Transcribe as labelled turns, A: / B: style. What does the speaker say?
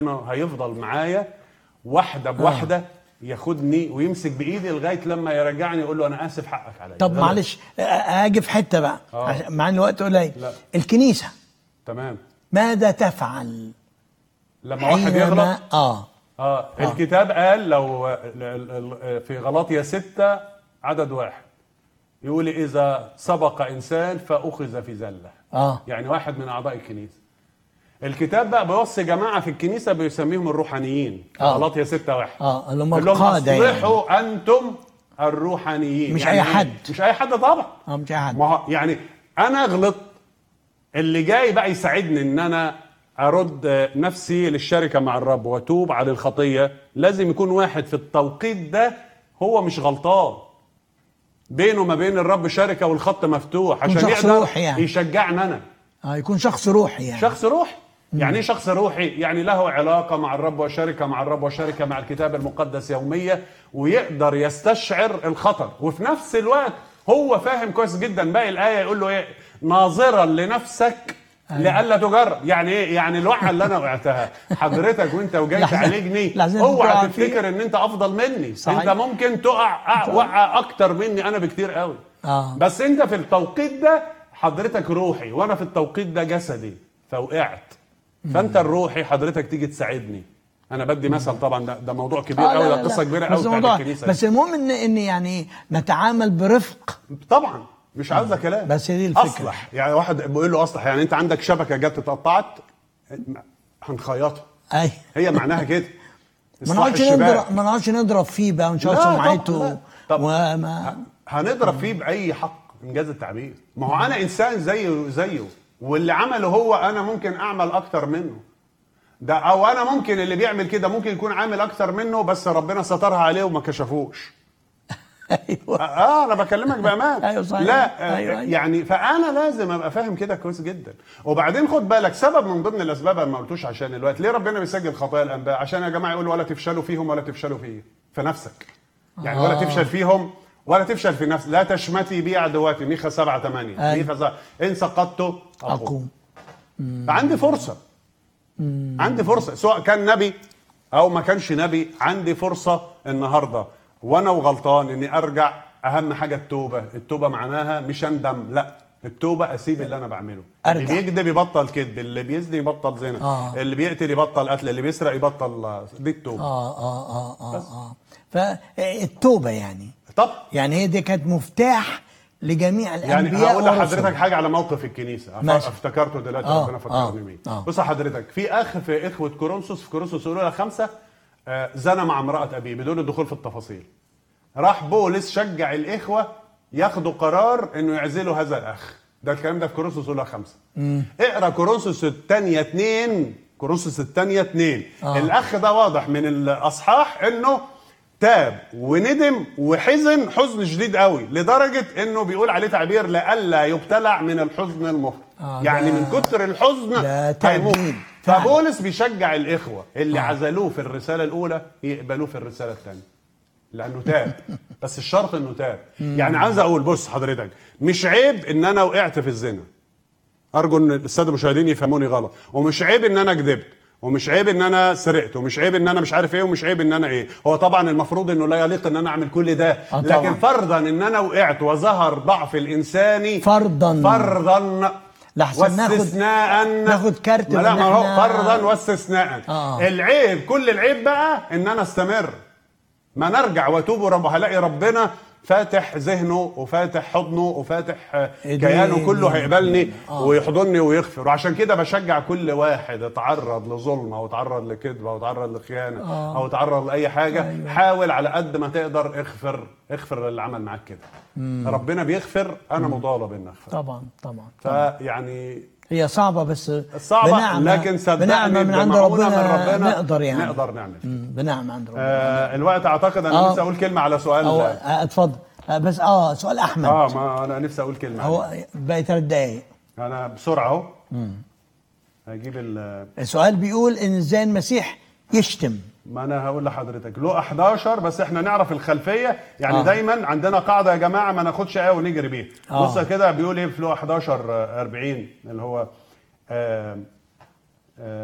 A: انه هيفضل معايا واحده بواحده ياخدني ويمسك بايدي لغايه لما يرجعني يقول له انا اسف حقك عليا
B: طب
A: لا،
B: معلش آه، اجي في حته بقى
A: آه.
B: عشان- مع ان الوقت قليل
A: لا.
B: الكنيسه
A: تمام
B: ماذا تفعل
A: لما واحد يغلط
B: حينما اه
A: اه الكتاب قال لو ال- ال- ال- في غلاطيا ستة عدد واحد يقول إذا سبق إنسان فأخذ في زلة
B: اه
A: يعني واحد من أعضاء الكنيسة الكتاب بقى بيوصي جماعة في الكنيسة بيسميهم الروحانيين في
B: آه.
A: غلاطيا ستة واحد
B: اه اللي هم
A: يقول لهم
B: القاده يعني
A: أصلحوا أنتم الروحانيين
B: مش
A: يعني
B: أي
A: إيه؟
B: حد.
A: مش أي حد طبعا
B: اه مش أي حد
A: ما هو يعني انا غلطت اللي جاي بقى يساعدني ان انا ارد نفسي للشركه مع الرب واتوب على الخطيه لازم يكون واحد في التوقيت ده هو مش غلطان بينه وما بين الرب شركه والخط مفتوح عشان
B: شخص
A: يقدر
B: روحي يعني.
A: يشجعني انا
B: اه يكون شخص روحي يعني
A: شخص روحي يعني ايه شخص روحي يعني له علاقة مع الرب وشركة مع الرب وشركة مع الكتاب المقدس يومية ويقدر يستشعر الخطر وفي نفس الوقت هو فاهم كويس جدا باقي الآية يقول له ايه ناظرا لنفسك لئلا تجرب يعني ايه يعني الوقعه اللي انا وقعتها حضرتك وانت وجاي
B: لحظة-
A: تعالجني
B: لحظة تقع
A: اوعى
B: فيه.
A: تفتكر ان انت افضل مني
B: صحيح.
A: انت ممكن تقع أ- وقعه اكتر مني انا بكتير قوي
B: آه.
A: بس انت في التوقيت ده حضرتك روحي وانا في التوقيت ده جسدي فوقعت فانت الروحي حضرتك تيجي تساعدني انا بدي مثل طبعا ده, ده موضوع كبير
B: آه،
A: قوي
B: لا،
A: ده
B: لا،
A: قصه
B: لا.
A: كبيره
B: بس
A: قوي بتاعت
B: الموضوع
A: الكنيسه
B: بس المهم ان ان يعني نتعامل برفق
A: طبعا مش عاوزه كلام
B: بس دي الفكرة.
A: اصلح يعني واحد بيقول له اصلح يعني انت عندك شبكه جت اتقطعت هنخيطها
B: اي
A: هي معناها كده
B: ما
A: إصلاح
B: نقعدش
A: الشباك.
B: نضرب ما نقعدش نضرب فيه بقى ونشوف
A: لا، طبعاً،
B: سمعته
A: لا. طب
B: وما
A: هنضرب فيه باي حق انجاز التعبير ما هو انا انسان زيه زيه واللي عمله هو انا ممكن اعمل اكتر منه ده او انا ممكن اللي بيعمل كده ممكن يكون عامل اكتر منه بس ربنا سترها عليه وما كشفوش
B: ايوه
A: اه انا بكلمك بامان
B: أيوة صحيح.
A: لا آه،
B: أيوة، أيوة.
A: يعني فانا لازم ابقى فاهم كده كويس جدا وبعدين خد بالك سبب من ضمن الاسباب انا ما قلتوش عشان الوقت ليه ربنا بيسجل خطايا الانباء عشان يا جماعه يقول ولا تفشلوا فيهم ولا تفشلوا فيه في نفسك يعني ولا
B: آه.
A: تفشل فيهم ولا تفشل في نفسك لا تشمتي بي عدواتي ميخا 7 8
B: أيوة.
A: ميخا 7 ان سقطت اقوم
B: اقوم
A: فعندي فرصة عندي فرصة سواء كان نبي أو ما كانش نبي عندي فرصة النهاردة وأنا وغلطان إني أرجع أهم حاجة التوبة التوبة معناها مش أندم لا التوبة أسيب اللي أنا بعمله
B: أرجع.
A: اللي بيكذب يبطل كذب اللي بيزني يبطل زنا
B: آه.
A: اللي بيقتل يبطل قتل اللي بيسرق يبطل دي التوبة
B: اه اه اه اه اه فالتوبه يعني
A: طب
B: يعني هي دي كانت مفتاح لجميع
A: يعني
B: الانبياء
A: هقول
B: والرسل.
A: لحضرتك حاجه على موقف الكنيسه أف-
B: ماشي.
A: افتكرته دلوقتي
B: آه،
A: ربنا فكرني
B: آه،
A: بيه
B: آه.
A: بص حضرتك في اخ في اخوه كورنثوس في كورنثوس الاولى خمسه آه، زنى مع امراه ابيه بدون الدخول في التفاصيل راح بولس شجع الاخوه ياخدوا قرار انه يعزلوا هذا الاخ ده الكلام ده في كورنثوس الاولى خمسه اقرا كورنثوس الثانيه اثنين كورنثوس الثانيه اثنين
B: آه.
A: الاخ ده واضح من الاصحاح انه تاب وندم وحزن حزن شديد قوي لدرجه انه بيقول عليه تعبير لئلا يبتلع من الحزن المفرط
B: آه،
A: يعني
B: ده-
A: من كتر الحزن
B: ده تأديب
A: هيموت
B: فعلا.
A: فبولس بيشجع الاخوه اللي
B: آه.
A: عزلوه في الرساله الاولى يقبلوه في الرساله الثانيه لانه تاب بس الشرط انه تاب يعني عايز اقول بص حضرتك مش عيب ان انا وقعت في الزنا ارجو ان الساده المشاهدين يفهموني غلط ومش عيب ان انا كذبت ومش عيب ان انا سرقت ومش عيب ان انا مش عارف ايه ومش عيب ان انا ايه هو طبعا المفروض انه لا يليق ان انا اعمل كل ده
B: آه طبعاً.
A: لكن فرضا ان انا وقعت وظهر ضعف الانساني
B: فرضاً.
A: فرضا
B: لحسن ناخد-
A: واستثناء
B: ناخد كارت
A: ما لا
B: بإن
A: ما هو
B: إحنا-
A: فرضا واستثناء
B: آه.
A: العيب كل العيب بقى ان انا استمر ما نرجع واتوب ورب هلاقي ربنا فاتح ذهنه وفاتح حضنه وفاتح آه،
B: إيديه.
A: كيانه كله هيقبلني
B: آه.
A: ويحضني ويغفر وعشان كده بشجع كل واحد اتعرض لظلم او اتعرض لكذب او اتعرض لخيانه
B: آه.
A: او اتعرض لاي حاجه
B: أيوة.
A: حاول على قد ما تقدر اغفر اغفر اللي عمل معاك كده ربنا بيغفر انا مطالب ان اغفر
B: طبعا طبعا
A: فيعني
B: هي صعبه بس
A: صعبة
B: بنعمة
A: لكن صدقني
B: بنعمة من عند
A: بمعونة
B: ربنا,
A: من ربنا
B: نقدر يعني
A: نقدر نعمل
B: مم، بنعمة عند ربنا
A: آه الوقت اعتقد انا
B: آه.
A: نفسي اقول كلمه على سؤال
B: أو آه، اتفضل آه، بس اه سؤال احمد
A: اه ما انا نفسي اقول كلمه
B: هو باقي ثلاث دقايق
A: انا بسرعه اهو هجيب ال
B: السؤال بيقول ان ازاي المسيح يشتم
A: ما انا هقول لحضرتك له 11 بس احنا نعرف الخلفيه يعني
B: آه.
A: آه. دايما عندنا قاعده يا جماعه ما ناخدش ايه ونجري بيها
B: آه.
A: بص كده بيقول ايه في له 11 آه، 40 اللي هو آه